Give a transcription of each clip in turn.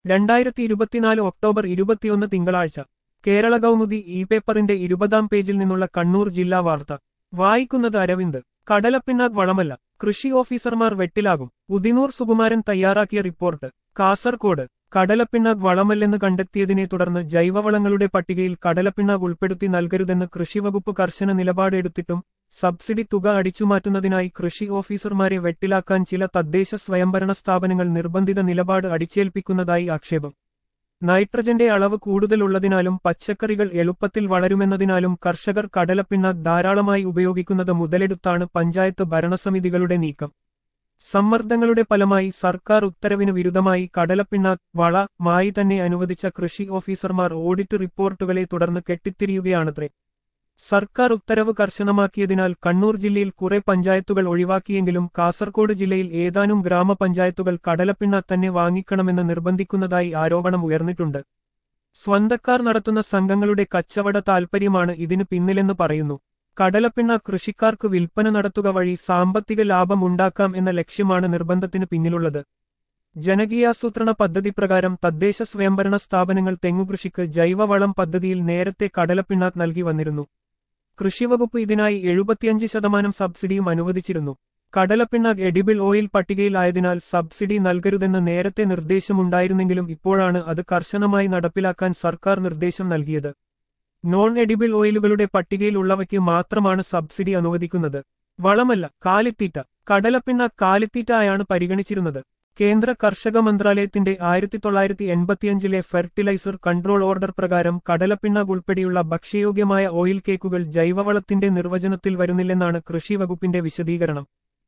രണ്ടായിരത്തി ഇരുപത്തിനാല് ഒക്ടോബർ ഇരുപത്തിയൊന്ന് തിങ്കളാഴ്ച കേരള കൗമുദി ഇ പേപ്പറിന്റെ ഇരുപതാം പേജിൽ നിന്നുള്ള കണ്ണൂർ ജില്ലാ വാർത്ത വായിക്കുന്നത് അരവിന്ദ് കടലപ്പിണ്ണാക്ക് വളമല്ല കൃഷി ഓഫീസർമാർ വെട്ടിലാകും ഉദിനൂർ സുകുമാരൻ തയ്യാറാക്കിയ റിപ്പോർട്ട് കാസർകോട് കടലപ്പിണ്ണാക്ക് വളമല്ലെന്ന് കണ്ടെത്തിയതിനെ തുടർന്ന് ജൈവവളങ്ങളുടെ പട്ടികയിൽ കടലപ്പിണ്ണാക്ക് ഉൾപ്പെടുത്തി നൽകരുതെന്ന് കൃഷിവകുപ്പ് കർശന നിലപാടെടുത്തിട്ടും സബ്സിഡി തുക അടിച്ചുമാറ്റുന്നതിനായി കൃഷി ഓഫീസർമാരെ വെട്ടിലാക്കാൻ ചില തദ്ദേശ സ്വയംഭരണ സ്ഥാപനങ്ങൾ നിർബന്ധിത നിലപാട് അടിച്ചേൽപ്പിക്കുന്നതായി ആക്ഷേപം നൈട്രജന്റെ അളവ് കൂടുതലുള്ളതിനാലും പച്ചക്കറികൾ എളുപ്പത്തിൽ വളരുമെന്നതിനാലും കർഷകർ കടലപ്പിണ്ണാക്ക് ധാരാളമായി ഉപയോഗിക്കുന്നത് മുതലെടുത്താണ് പഞ്ചായത്ത് ഭരണസമിതികളുടെ നീക്കം സമ്മർദ്ദങ്ങളുടെ ഫലമായി സർക്കാർ ഉത്തരവിന് വിരുദ്ധമായി കടലപ്പിണ്ണാക്ക് വള മായി തന്നെ അനുവദിച്ച കൃഷി ഓഫീസർമാർ ഓഡിറ്റ് റിപ്പോർട്ടുകളെ തുടർന്ന് കെട്ടിത്തിരിയുകയാണത്രേ സർക്കാർ ഉത്തരവ് കർശനമാക്കിയതിനാൽ കണ്ണൂർ ജില്ലയിൽ കുറെ പഞ്ചായത്തുകൾ ഒഴിവാക്കിയെങ്കിലും കാസർകോട് ജില്ലയിൽ ഏതാനും ഗ്രാമപഞ്ചായത്തുകൾ കടലപ്പിണ്ണാക്ക് തന്നെ വാങ്ങിക്കണമെന്ന് നിർബന്ധിക്കുന്നതായി ആരോപണം ഉയർന്നിട്ടുണ്ട് സ്വന്തക്കാർ നടത്തുന്ന സംഘങ്ങളുടെ കച്ചവട താൽപര്യമാണ് ഇതിന് പിന്നിലെന്ന് പറയുന്നു കടലപ്പിണ്ണ കൃഷിക്കാർക്ക് വിൽപ്പന നടത്തുക വഴി സാമ്പത്തിക ലാഭം ഉണ്ടാക്കാം എന്ന ലക്ഷ്യമാണ് നിർബന്ധത്തിന് പിന്നിലുള്ളത് ജനകീയാസൂത്രണ പദ്ധതി പ്രകാരം തദ്ദേശ സ്വയംഭരണ സ്ഥാപനങ്ങൾ തെങ്ങുകൃഷിക്ക് ജൈവവളം പദ്ധതിയിൽ നേരത്തെ കടലപ്പിണ്ണാക്ക് നൽകി വന്നിരുന്നു കൃഷിവകുപ്പ് ഇതിനായി എഴുപത്തിയഞ്ച് ശതമാനം സബ്സിഡിയും അനുവദിച്ചിരുന്നു കടലപ്പിണ്ണാക്ക് എഡിബിൾ ഓയിൽ പട്ടികയിലായതിനാൽ സബ്സിഡി നൽകരുതെന്ന് നേരത്തെ നിർദ്ദേശമുണ്ടായിരുന്നെങ്കിലും ഇപ്പോഴാണ് അത് കർശനമായി നടപ്പിലാക്കാൻ സർക്കാർ നിർദ്ദേശം നൽകിയത് നോൺ എഡിബിൾ ഓയിലുകളുടെ പട്ടികയിലുള്ളവയ്ക്ക് മാത്രമാണ് സബ്സിഡി അനുവദിക്കുന്നത് വളമല്ല കാലിത്തീറ്റ കടലപ്പിണ്ണ കാലിത്തീറ്റ ആയാണ് പരിഗണിച്ചിരുന്നത് കേന്ദ്ര കർഷക മന്ത്രാലയത്തിന്റെ ആയിരത്തി തൊള്ളായിരത്തി എൺപത്തിയഞ്ചിലെ ഫെർട്ടിലൈസർ കൺട്രോൾ ഓർഡർ പ്രകാരം കടലപ്പിണ്ണ ഉൾപ്പെടെയുള്ള ഭക്ഷ്യയോഗ്യമായ ഓയിൽ കേക്കുകൾ ജൈവവളത്തിന്റെ നിർവചനത്തിൽ വരുന്നില്ലെന്നാണ് കൃഷി വകുപ്പിന്റെ വിശദീകരണം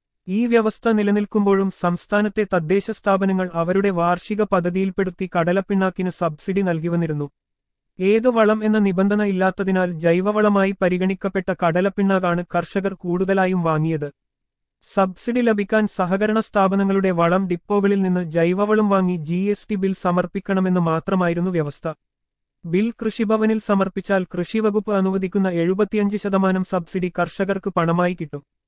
ഈ വ്യവസ്ഥ നിലനിൽക്കുമ്പോഴും സംസ്ഥാനത്തെ തദ്ദേശ സ്ഥാപനങ്ങൾ അവരുടെ വാർഷിക പദ്ധതിയിൽപ്പെടുത്തി കടലപ്പിണ്ണാക്കിന് സബ്സിഡി നൽകിവന്നിരുന്നു ഏതു വളം എന്ന നിബന്ധന ഇല്ലാത്തതിനാൽ ജൈവവളമായി പരിഗണിക്കപ്പെട്ട കടലപ്പിണ്ണാകാണ് കർഷകർ കൂടുതലായും വാങ്ങിയത് സബ്സിഡി ലഭിക്കാൻ സഹകരണ സ്ഥാപനങ്ങളുടെ വളം ഡിപ്പോകളിൽ നിന്ന് ജൈവവളം വാങ്ങി ജി എസ് ടി ബിൽ സമർപ്പിക്കണമെന്ന് മാത്രമായിരുന്നു വ്യവസ്ഥ ബിൽ കൃഷിഭവനിൽ സമർപ്പിച്ചാൽ കൃഷിവകുപ്പ് അനുവദിക്കുന്ന എഴുപത്തിയഞ്ച് ശതമാനം സബ്സിഡി കർഷകർക്ക് പണമായി കിട്ടും